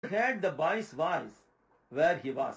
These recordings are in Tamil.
heard the boy's voice where he was.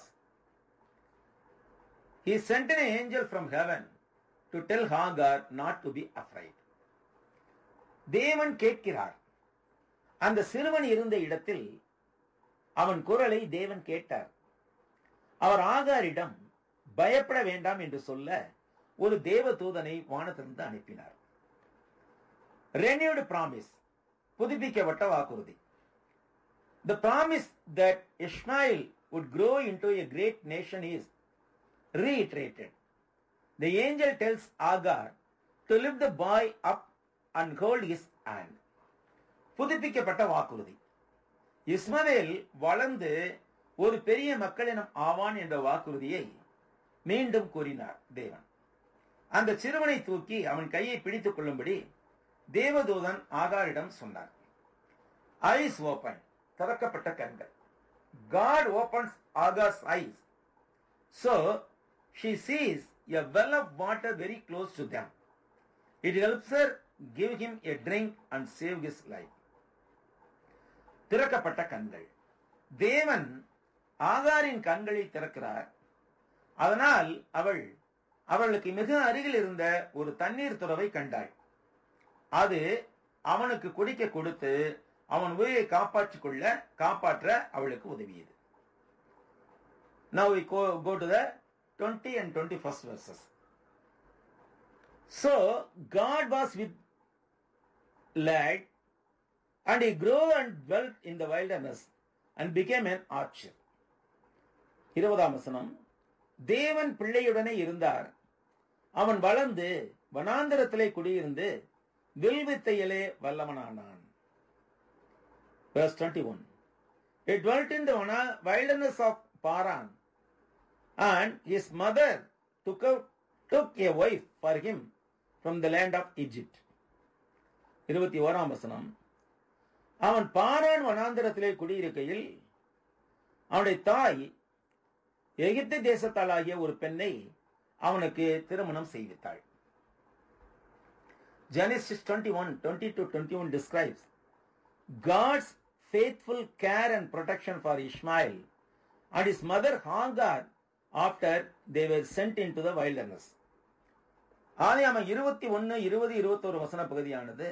He sent an angel from heaven to tell Hagar not to be afraid. தேவன் கேட்கிறார் அந்த சிறுவன் இருந்த இடத்தில் அவன் குரலை தேவன் கேட்டார் அவர் ஆகாரிடம் பயப்பட வேண்டாம் என்று சொல்ல ஒரு தேவ தூதனை வானத்திலிருந்து அனுப்பினார் ரெனியூடு ப்ராமிஸ் புதுப்பிக்கப்பட்ட வாக்குறுதி The promise that Ishmael would grow into a great nation is reiterated. The angel tells Agar to lift the boy up and hold his hand. புதுப்பிக்கப்பட்ட வாக்குறுதி இஸ்மவேல் வளர்ந்து ஒரு பெரிய மக்களினம் ஆவான் என்ற வாக்குறுதியை மீண்டும் கூறினார் தேவன் அந்த சிறுவனை தூக்கி அவன் கையை பிடித்துக் கொள்ளும்படி தேவதூதன் ஆகாரிடம் சொன்னார் ஐஸ் ஓபன் திறக்கப்பட்ட கண்கள் God opens Agar's eyes. So she sees a well of water very close to them. It helps her give him a drink and save his life. திறக்கப்பட்ட கண்கள் தேவன் ஆகாரின் கண்களை திறக்கிறார் அதனால் அவள் அவளுக்கு மிக அருகில் இருந்த ஒரு தண்ணீர் துறவை கண்டாள் அது அவனுக்கு குடிக்க கொடுத்து அவன் உயிரை காப்பாற்றிக் கொள்ள காப்பாற்ற அவளுக்கு உதவியது Now we go, go to the 20 and 21st verses. So God was with lad and he grew and dwelt in the wilderness and became an archer. இருபதாம் வசனம் தேவன் பிள்ளையுடனே இருந்தார் அவன் வளர்ந்து வனாந்தரத்திலே குடியிருந்து வில்வித்தையிலே வல்லவனானான் verse 21. He dwelt in the wilderness of Paran, and his mother took, a, took a wife for him from the land of Egypt. இருபத்தி ஓராம் வசனம் அவன் பாரான் வனாந்திரத்திலே குடியிருக்கையில் அவனுடைய தாய் எகிப்து தேசத்தாளாகிய ஒரு பெண்ணை அவனுக்கு திருமணம் செய்வித்தாள் Genesis 21, 20 to 21 describes God's faithful care and protection for Ishmael and his mother Hagar after they were sent into the wilderness. ஆதியாம இருபத்தி ஒன்னு இருபது இருபத்தோரு வசன பகுதியானது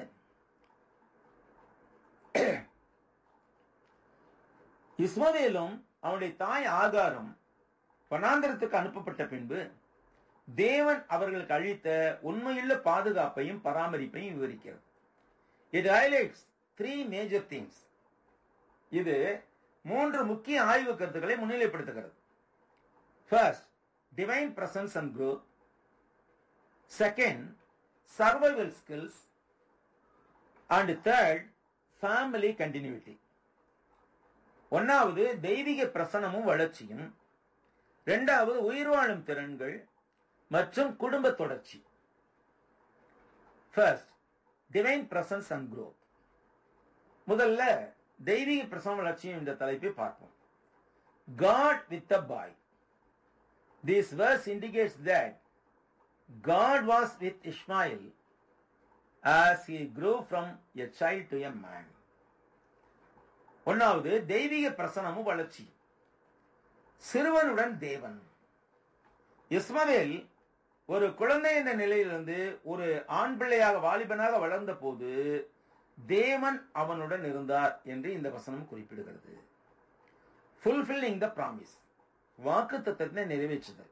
இஸ்மவேலும் அவனுடைய தாய் ஆகாரம் வனாந்திரத்துக்கு அனுப்பப்பட்ட பின்பு தேவன் அவர்களுக்கு அளித்த உண்மையுள்ள பாதுகாப்பையும் பராமரிப்பையும் விவரிக்கிறது it highlights three major things இது மூன்று முக்கிய ஆய்வு கருத்துக்களை முன்னிலைப்படுத்துகிறது first divine presence and growth second survival skills and third family continuity ஒன்னாவது தெய்வீக பிரசனமும் வளர்ச்சியும் இரண்டாவது உயிர் வாழும் திறன்கள் மற்றும் குடும்ப தொடர்ச்சி first divine presence and growth முதல்ல தெய்வீக பிரசவ வளர்ச்சியும் என்ற தலைப்பை பார்ப்போம் God with a boy this verse indicates that God was with Ishmael as he grew from a child to a man. ஒன்னாவது தெய்வீக பிரசனமும் வளர்ச்சி சிறுவனுடன் தேவன் இஸ்மவேல் ஒரு குழந்தை என்ற நிலையிலிருந்து ஒரு ஆண் பிள்ளையாக வாலிபனாக வளர்ந்த போது தேவன் அவனுடன் இருந்தார் என்று இந்த வசனம் குறிப்பிடுகிறது ஃபுல்ஃபில்லிங் த ப்ராமிஸ் வாக்கு தத்துவத்தை நிறைவேற்றுதல்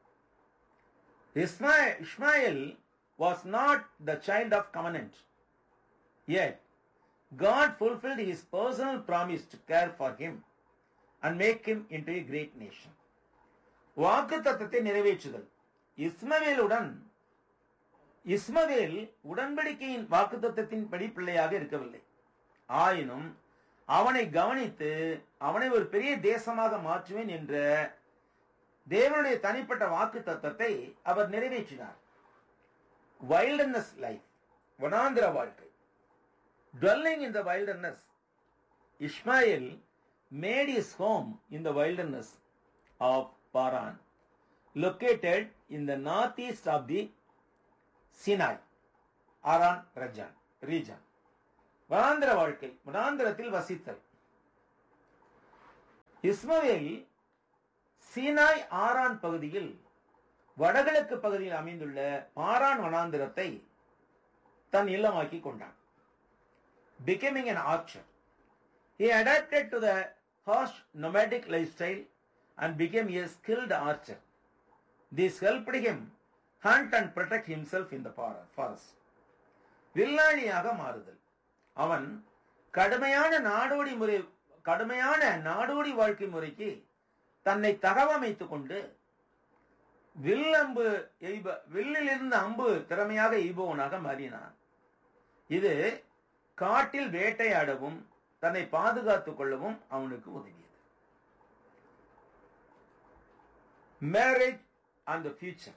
Ishmael was not the child of covenant yet God fulfilled his personal promise to care for him and make him into a great nation. வாக்கு தத்தத்தை நிறைவேற்றுதல் இஸ்மவேலுடன் இஸ்மவேல் உடன்படிக்கையின் வாக்கு தத்தத்தின் படி பிள்ளையாக இருக்கவில்லை ஆயினும் அவனை கவனித்து அவனை ஒரு பெரிய தேசமாக மாற்றுவேன் என்ற தேவனுடைய தனிப்பட்ட வாக்கு தத்தத்தை அவர் நிறைவேற்றினார் வைல்டர்னஸ் லைஃப் வனாந்திர வாழ்க்கை dwelling in the wilderness, Ishmael made his home in the wilderness of Paran, located in the northeast of the Sinai, Aran region. region. வனாந்திர வாழ்க்கை வனாந்திரத்தில் வசித்தல் இஸ்மவேல் சீனாய் ஆரான் பகுதியில் வடகிழக்கு பகுதியில் அமைந்துள்ள பாரான் வனாந்திரத்தை தன் இல்லமாக்கி கொண்டான் becoming an archer. He adapted to the harsh nomadic lifestyle and became a skilled archer. This helped him hunt and protect himself in the forest. வில்லாளியாக மாறுதல் அவன் கடுமையான நாடோடி முறை கடுமையான நாடோடி வாழ்க்கை முறைக்கு தன்னை தகவமைத்துக் கொண்டு வில்லம்பு எய்ப வில்லில் இருந்த அம்பு திறமையாக எய்பவனாக மாறினான் இது காட்டில் வேட்டையாடவும் தன்னை பாதுகாத்துக் கொள்ளவும் அவனுக்கு உதவியது marriage and the future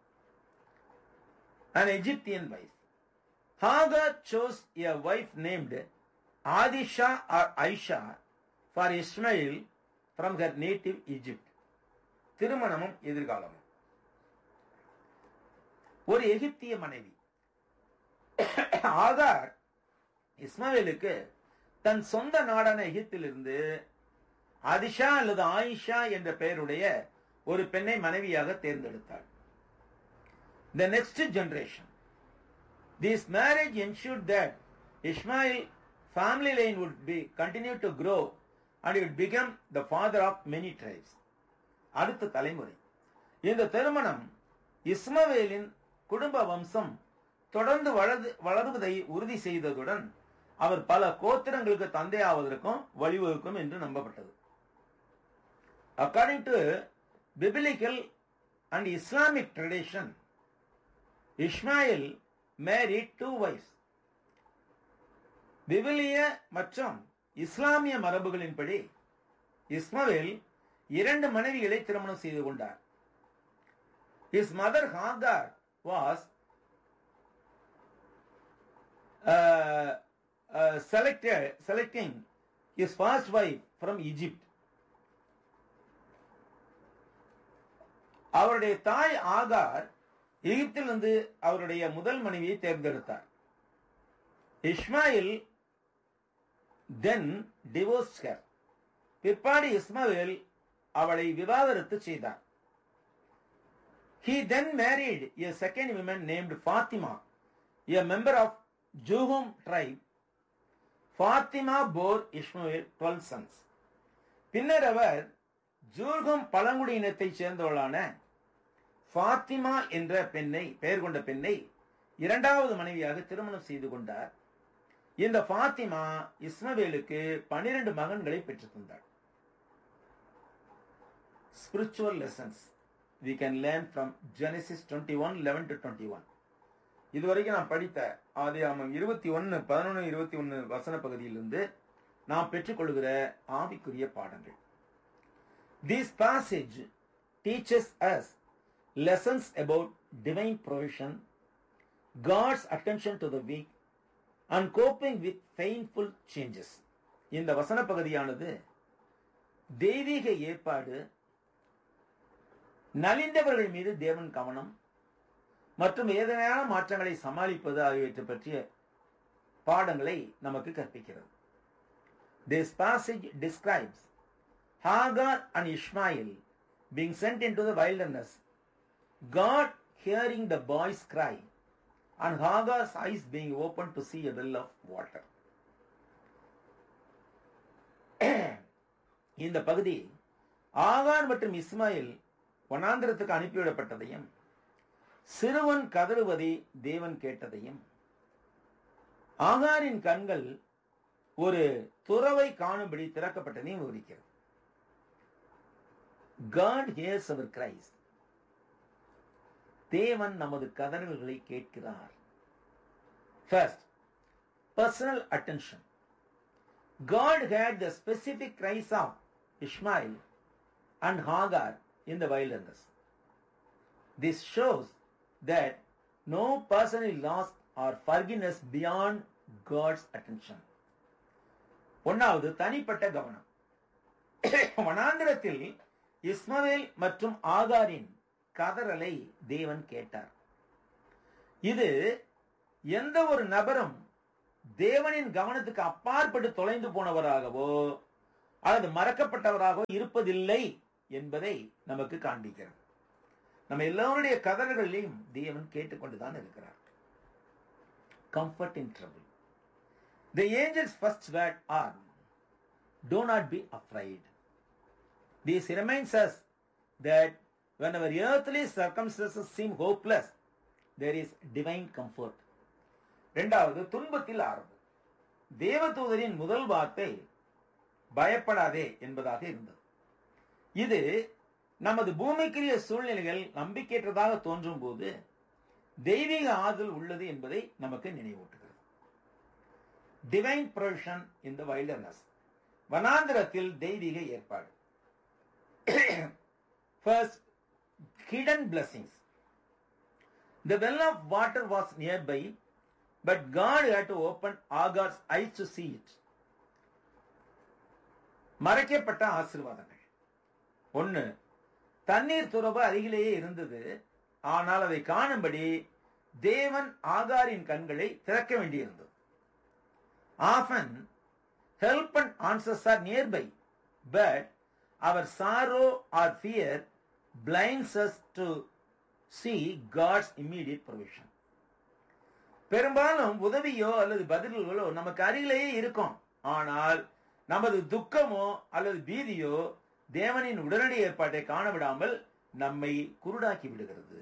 an Egyptian wife. Hagar chose a wife named Adisha or Aisha for Ishmael from her native Egypt. திருமணமும் எதிர்காலமும் ஒரு எகிப்திய மனைவி ஆகார் இஸ்மாவேலுக்கு தன் சொந்த நாடான எகிப்திலிருந்து அதிஷா அல்லது ஆயிஷா என்ற பெயருடைய ஒரு பெண்ணை மனைவியாக தேர்ந்தெடுத்தாள் the next generation. This marriage ensured that Ishmael family line would be continue to grow and he would become the father of many tribes. அடுத்த தலைமுறை இந்த திருமணம் இஸ்மவேலின் குடும்ப வம்சம் தொடர்ந்து வளர்ந்து வளர்வதை உறுதி செய்ததுடன் அவர் பல கோத்திரங்களுக்கு தந்தையாவதற்கும் வழிவகுக்கும் என்று நம்பப்பட்டது according to biblical and Islamic tradition, Ishmael married two wives விவிலிய மற்றும் இஸ்லாமிய மரபுகளின்படி இஸ்மவேல் இரண்டு மனைவிகளை திருமணம் செய்து கொண்டார் His mother Hagar was uh, uh, selected selecting his first wife from Egypt. அவருடைய தாய் ஆகார் எகிப்திலிருந்து அவருடைய முதல் மனைவியை தேர்ந்தெடுத்தார் இஸ்மாயில் தென் டிவோர்ஸ் ஹர் பிற்பாடு இஸ்மாயில் அவளை விவாகரத்து செய்தார் He then married a second woman named Fatima, a member of Juhum tribe. Fatima bore Ishmael 12 sons. பின்னர் அவர் ஜூர்கம் பழங்குடியினத்தைச் சேர்ந்தவளான ஃபாத்திமா என்ற பெண்ணை பெயர் கொண்ட பெண்ணை இரண்டாவது மனைவியாக திருமணம் செய்து கொண்டார் இந்த ஃபாத்திமா இஸ்மவேலுக்கு பனிரெண்டு மகன்களை பெற்றுத் தந்தார் spiritual lessons we can learn from Genesis twenty one eleven to twenty one இதுவரைக்கும் நான் படித்த ஆதியாமம் இருபத்தி ஒன்னு பதினொன்று இருபத்தி ஒன்னு வசன பகுதியிலிருந்து நாம் பெற்றுக்கொள்கிற ஆவிக்குரிய பாடங்கள் this passage teaches us lessons about divine provision, God's attention to the weak, and coping with painful changes. இந்த வசன பகுதியானது தெய்வீக ஏற்பாடு நலிந்தவர்கள் மீது தேவன் கவனம் மற்றும் வேதனையான மாற்றங்களை சமாளிப்பது ஆகியவற்றை பற்றிய பாடங்களை நமக்கு கற்பிக்கிறது This passage describes Hagar and Ishmael being sent into the wilderness, God hearing the boy's cry, and Hagar's eyes being opened to see a well of water. இந்த பகுதி ஆகார் மற்றும் இஸ்மாயில் வனாந்திரத்துக்கு அனுப்பிவிடப்பட்டதையும் சிறுவன் கதறுவதை தேவன் கேட்டதையும் ஆகாரின் கண்கள் ஒரு துறவை காணும்படி திறக்கப்பட்டதையும் விவரிக்கிறது God hears our cries. தேவன் நமது கதறல்களை கேட்கிறார் First, personal attention. God had the specific cries of Ishmael and Hagar in the wilderness. This shows that no person is lost or forgiveness beyond God's attention. ஒன்னாவது தனிப்பட்ட கவனம் வனாந்திரத்தில் இஸ்மவேல் மற்றும் ஆகாரின் கதறலை தேவன் கேட்டார் இது எந்த ஒரு நபரும் தேவனின் கவனத்துக்கு அப்பாற்பட்டு தொலைந்து போனவராகவோ அல்லது மறக்கப்பட்டவராக இருப்பதில்லை என்பதை நமக்கு காண்பிக்கிறது நம்ம எல்லோருடைய கதறுகளிலையும் தேவன் கேட்டுக்கொண்டுதான் இருக்கிறார் comfort in trouble the angels first word are do not be afraid. This reminds us that when our earthly circumstances seem hopeless, there is divine comfort. இரண்டாவது துன்பத்தில் ஆரம்பம் தேவதூதரின் முதல் வார்த்தை பயப்படாதே என்பதாக இருந்தது இது நமது பூமிக்குரிய சூழ்நிலைகள் நம்பிக்கையற்றதாக தோன்றும் போது தெய்வீக ஆதல் உள்ளது என்பதை நமக்கு நினைவூட்டுகிறது divine provision in the wilderness வனாந்திரத்தில் தெய்வீக ஏற்பாடு first hidden blessings the well of water was nearby but God had to open Hagar's eyes to see it மறைக்கப்பட்ட ஆசீர்வாதங்கள் ஒன்னு தண்ணீர் துறவு அருகிலேயே இருந்தது ஆனால் அதை காணும்படி தேவன் ஆகாரின் கண்களை திறக்க வேண்டியிருந்தது often help and answers are nearby, but our sorrow or fear blinds us to see God's immediate provision. பெரும்பாலும் உதவியோ அல்லது பதில்களோ நமக்கு அருகிலேயே இருக்கும் ஆனால் நமது துக்கமோ அல்லது பீதியோ தேவனின் உடனடி ஏற்பாட்டை காணவிடாமல் நம்மை குருடாக்கி விடுகிறது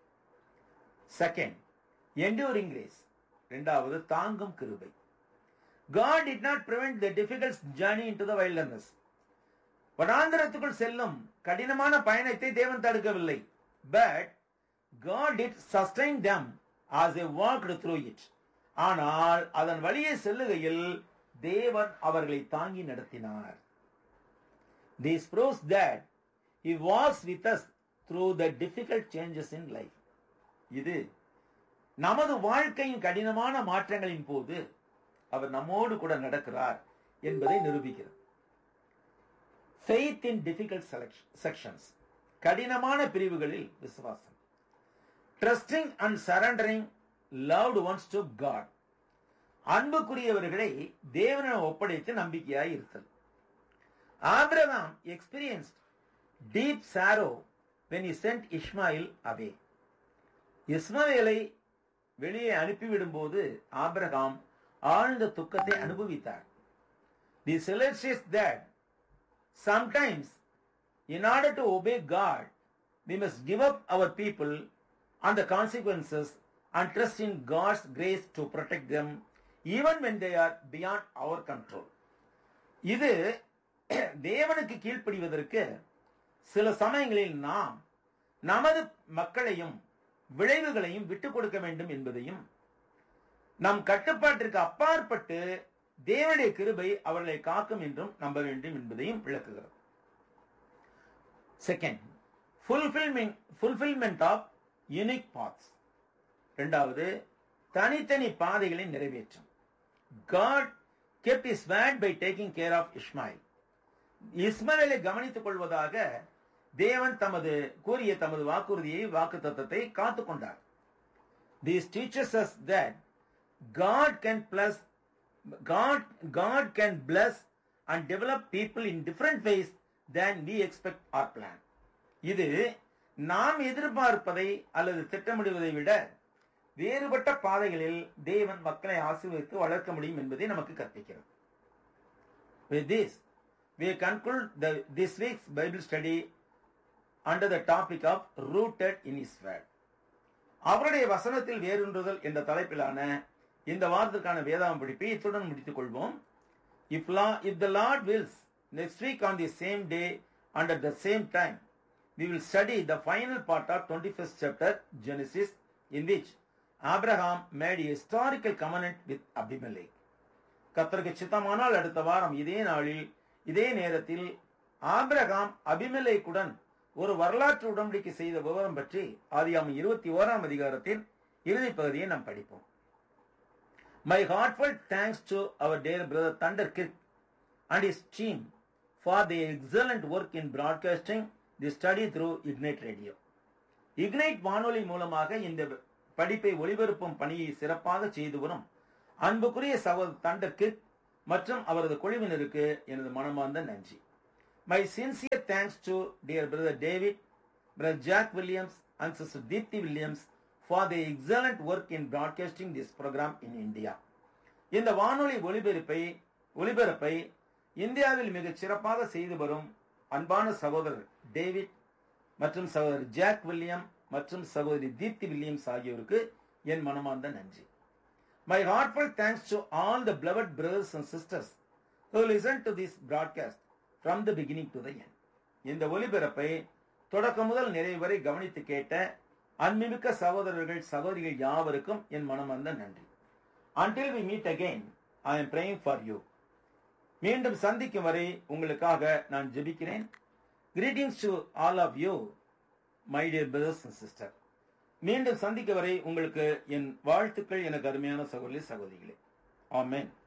செகண்ட் என்டூரிங் கிரேஸ் இரண்டாவது தாங்கும் கிருபை God did not prevent the difficult journey into the wilderness. வனாந்திரத்துக்குள் செல்லும் கடினமான பயணத்தை தேவன் தடுக்கவில்லை but God did sustain them as they walked through it. ஆனால் அதன் வழியே செல்லுகையில் தேவன் அவர்களை தாங்கி நடத்தினார் This proves that He walks with us through the difficult changes in life. இது நமது வாழ்க்கையின் கடினமான மாற்றங்களின் போது அவர் நம்மோடு கூட நடக்கிறார் என்பதை நிரூபிக்கிறது ஃபெய்த் இன் டிஃபிகல்ட் செக்ஷன்ஸ் கடினமான பிரிவுகளில் விசுவாசம் trusting and surrendering loved ones to God அன்புக்குரியவர்களை தேவனிடம் ஒப்படைத்து நம்பிக்கையாய் இருத்தல் Abraham experienced deep sorrow when he sent Ishmael away இஸ்மாவேலை வெளியே அனுப்பிவிடும் போது ஆபிரகாம் ஆழ்ந்த துக்கத்தை அனுபவித்தார் this tells us that sometimes in order to obey God we must give up our people and the consequences and trust in God's grace to protect them even when they are beyond our control இது தேவனுக்கு கீழ்ப்படிவதற்கு சில சமயங்களில் நாம் நமது மக்களையும் விளைவுகளையும் விட்டுக் கொடுக்க வேண்டும் என்பதையும் நம் கட்டுப்பாட்டிற்கு அப்பாற்பட்டு தேவனுடைய கிருபை அவர்களை காக்கும் என்றும் நம்ப வேண்டும் என்பதையும் விளக்குகிறது second fulfilment fulfilment of unique paths இரண்டாவது தனித்தனி பாதைகளின் நிறைவேற்றம் God kept his word by taking care of Ishmael இஸ்மாயிலை கவனித்துக் கொள்வதாக தேவன் தமது கூறிய தமது வாக்குறுதியை வாக்கு தத்துவத்தை காத்துக் கொண்டார் this teaches us that God can bless God God can bless and develop people in different ways than we expect or plan. இது நாம் எதிர்பார்ப்பதை அல்லது திட்டமிடுவதை விட வேறுபட்ட பாதைகளில் தேவன் மக்களை ஆசீர்வதித்து வளர்க்க முடியும் என்பதை நமக்கு கற்பிக்கிறது With this, we conclude the, this week's Bible study under the topic of rooted in His word. அவருடைய வசனத்தில் வேரூன்றுதல் என்ற தலைப்பிலான இந்த வாரத்திற்கான வேதாகம் படிப்பை இத்துடன் முடித்துக் கொள்வோம் if la if the Lord wills next week on the same day and at the same time we will study the final part of twenty first chapter Genesis in which Abraham made historical covenant with Abimelech கத்தருக்கு சித்தமானால் அடுத்த வாரம் இதே நாளில் இதே நேரத்தில் ஆப்ரஹாம் அபிமலேக்குடன் ஒரு வரலாற்று உடன்படிக்கை செய்த விவரம் பற்றி ஆதியாம இருபத்தி ஓராம் அதிகாரத்தின் இறுதி பகுதியை நாம் படிப்போம் my heartful thanks to our dear brother Thunder Kirk and his team for the excellent work in broadcasting the study through Ignite Radio Ignite வானொலி மூலமாக இந்த படிப்பை ஒளிபரப்பும் பணியை சிறப்பாக செய்து வரும் அன்புக்குரிய சகோதரர் தண்டர் கிர்க் மற்றும் அவரது குழுவினருக்கு எனது மனமார்ந்த நன்றி my sincere thanks to dear brother David brother Jack Williams and sister Deepti Williams for the excellent work in broadcasting this programme in India இந்த வானொலி ஒளிபரப்பை ஒளிபரப்பை இந்தியாவில் மிகச் சிறப்பாக செய்து வரும் அன்பான சகோதரர் டேவிட் மற்றும் சகோதரர் ஜாக் வில்லியம் மற்றும் சகோதரி தீப்தி வில்லியம்ஸ் ஆகியோருக்கு என் மனமார்ந்த நன்றி my heartfelt thanks to all the beloved brothers and sisters who listen to this broadcast from the beginning to the end இந்த ஒலிபரப்பை தொடக்கம் முதல் நிறைவு வரை கவனித்து கேட்ட அன்பிமிக்க சகோதரர்கள் சகோதரிகள் யாவருக்கும் என் மனமார்ந்த நன்றி until we meet again i am praying for you மீண்டும் சந்திக்கும் வரை உங்களுக்காக நான் ஜெபிக்கிறேன் greetings to all of you my dear brothers and sister மீண்டும் சந்திக்க வரை உங்களுக்கு என் வாழ்த்துக்கள் எனக்கு அருமையான சகோதரி சகோதரிகளே ஆமென்